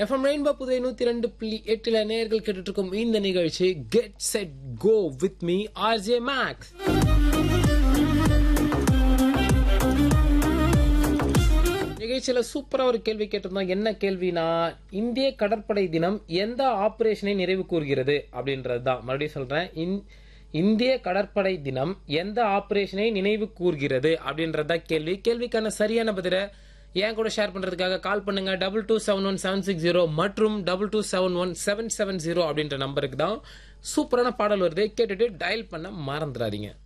FM rainbow புதை நூத்தி ரெண்டு புள்ளி எட்டுல நேர்கள் கேட்டுட்டு இருக்கும் இந்த நிகழ்ச்சி get set go with me RJ Max நிகழ்ச்சியில சூப்பரா ஒரு கேள்வி கேட்டிருந்தோம் என்ன கேள்வினா இந்திய கடற்படை தினம் எந்த ஆபரேஷனை நிறைவு கூறுகிறது அப்படின்றது தான் மறுபடியும் சொல்றேன் இந்- இந்திய கடற்படை தினம் எந்த ஆபரேஷனை நினைவு கூர்கிறது அப்படின்றத கேள்வி கேள்விக்கான சரியான பதில என் கூட ஷேர் பண்றதுக்காக கால் பண்ணுங்க double two seven one seven six zero மற்றும் double two seven one seven seven zero அப்படின்ற நம்பருக்கு தான் சூப்பரான பாடல் வருது கேட்டுட்டு டயல் பண்ண மறந்துடாதீங்க